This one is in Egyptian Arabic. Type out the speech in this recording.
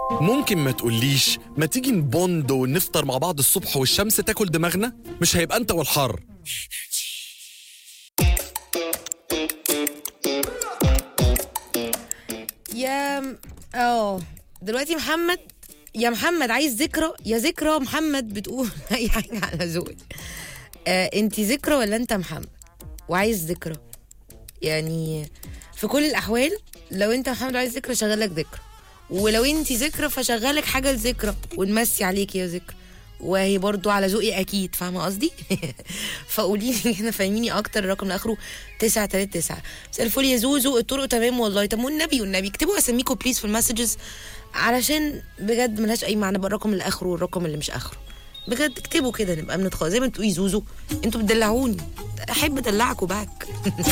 ممكن ما تقوليش ما تيجي نبوند ونفطر مع بعض الصبح والشمس تاكل دماغنا مش هيبقى انت والحر يا م- اه دلوقتي محمد يا محمد عايز ذكرى يا ذكرى محمد بتقول اي حاجه على ذوقي آه انت ذكرى ولا انت محمد وعايز ذكرى يعني في كل الاحوال لو انت محمد عايز ذكرى شغلك ذكرى ولو انت ذكرى فشغلك حاجه لذكرى ونمسي عليكي يا ذكرى وهي برضو على ذوقي اكيد فاهمه قصدي فقولي لي هنا فاهميني اكتر الرقم اللي اخره 939 مساء الفل يا زوزو الطرق تمام والله طب والنبي والنبي اكتبوا اساميكم بليز في المسجز علشان بجد ملهاش اي معنى بقى الرقم اللي اخره والرقم اللي مش اخره بجد اكتبوا كده نبقى بنتخ زي ما بتقولي زوزو انتوا بتدلعوني احب ادلعكوا باك